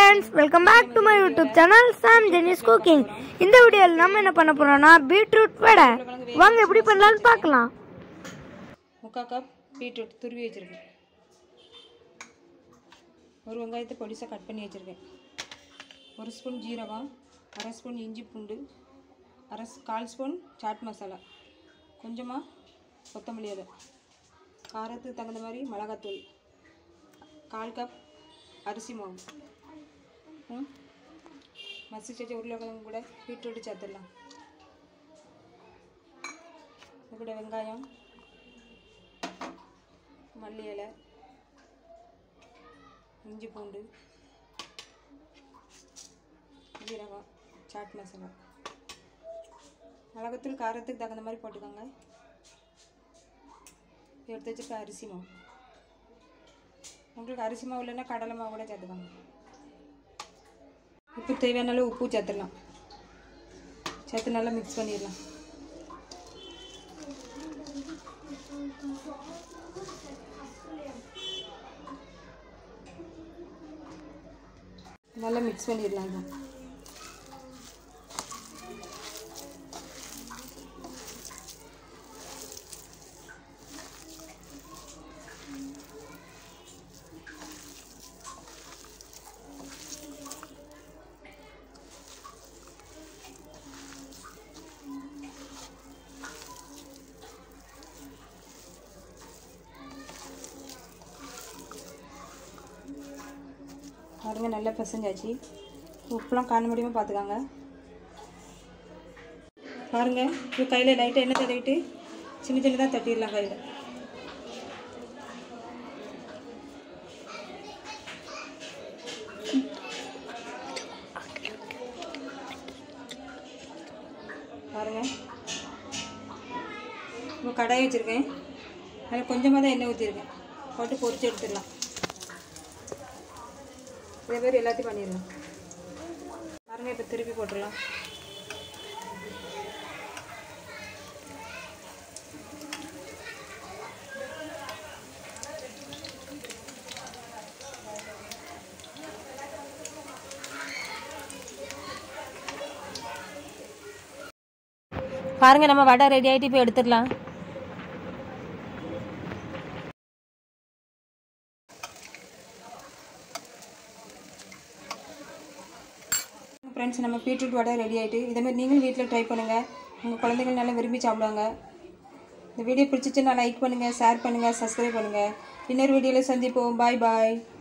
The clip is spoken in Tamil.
friends welcome back to my YouTube channel Sam Jenis cooking இந்த வீடியோவில் நம்ம என்ன பண்ண போறோம்னா பீட்ரூட் வடை வாங்க எப்படி பண்ணலாம்னு பார்க்கலாம் முக்கால் கப் பீட்ரூட் துருவி வச்சுருக்கேன் ஒரு வெங்காயத்தை பொடிசாக கட் பண்ணி வச்சுருக்கேன் ஒரு ஸ்பூன் ஜீரகம் அரை ஸ்பூன் இஞ்சி பூண்டு அரை ஸ்- கால் ஸ்பூன் சாட் மசாலா கொஞ்சமாக கொத்தமல்லி இலை காரத்துக்கு தகுந்த மாதிரி மிளகாத்தூள் கால் கப் அரிசி மாவு ம் மசிச்சு வச்ச உருளைக்கிழங்கு கூட பீட்ரூட்டு சேர்த்துடலாம் இது கூட வெங்காயம் மல்லி இலை இஞ்சி பூண்டு ஜீரகம் சாட் மசாலா மிளகாத்தூள் காரத்துக்கு தகுந்த மாதிரி போட்டுக்கோங்க எடுத்து வச்சுருக்க அரிசி மாவு உங்களுக்கு அரிசி மாவு இல்லைன்னா கடலை மாவு கூட சேர்த்துக்கோங்க இப்போ தேவையான அளவு உப்பு சேர்த்துடலாம் சேர்த்து நல்லா மிக்ஸ் பண்ணிடலாம் நல்லா மிக்ஸ் பண்ணிடலாம் இதை பாருங்க நல்லா பிசைஞ்சாச்சு உப்புலாம் காண முடியுமா பார்த்துக்காங்க பாருங்க இப்போ கையில் லைட்டாக எண்ணெய் தடவிட்டு சின்ன சின்னதாக தட்டிடலாம் கையில் பாருங்க இப்போ கடாய் வச்சுருக்கேன் அதில் கொஞ்சமாக தான் எண்ணெய் ஊற்றிருக்கேன் போட்டு பொரிச்சு எடுத்துடலாம் இதே மாதிரி எல்லாத்தையும் பண்ணிடலாம் பாருங்க இப்போ திருப்பி போட்டுடலாம் பாருங்க நம்ம வடை ரெடி ஆகிட்டு இப்போ எடுத்துடலாம் ஃப்ரெண்ட்ஸ் நம்ம பீட்ரூட் வடை ரெடி ஆகிட்டு இதேமாதிரி நீங்களும் வீட்டில் ட்ரை பண்ணுங்கள் உங்கள் குழந்தைகள் நல்லா விரும்பி சாப்பிடுவாங்க இந்த வீடியோ பிடிச்சிச்சுன்னா லைக் பண்ணுங்கள் ஷேர் பண்ணுங்கள் சப்ஸ்கிரைப் பண்ணுங்கள் இன்னொரு வீடியோவில் சந்திப்போம் பாய் பாய்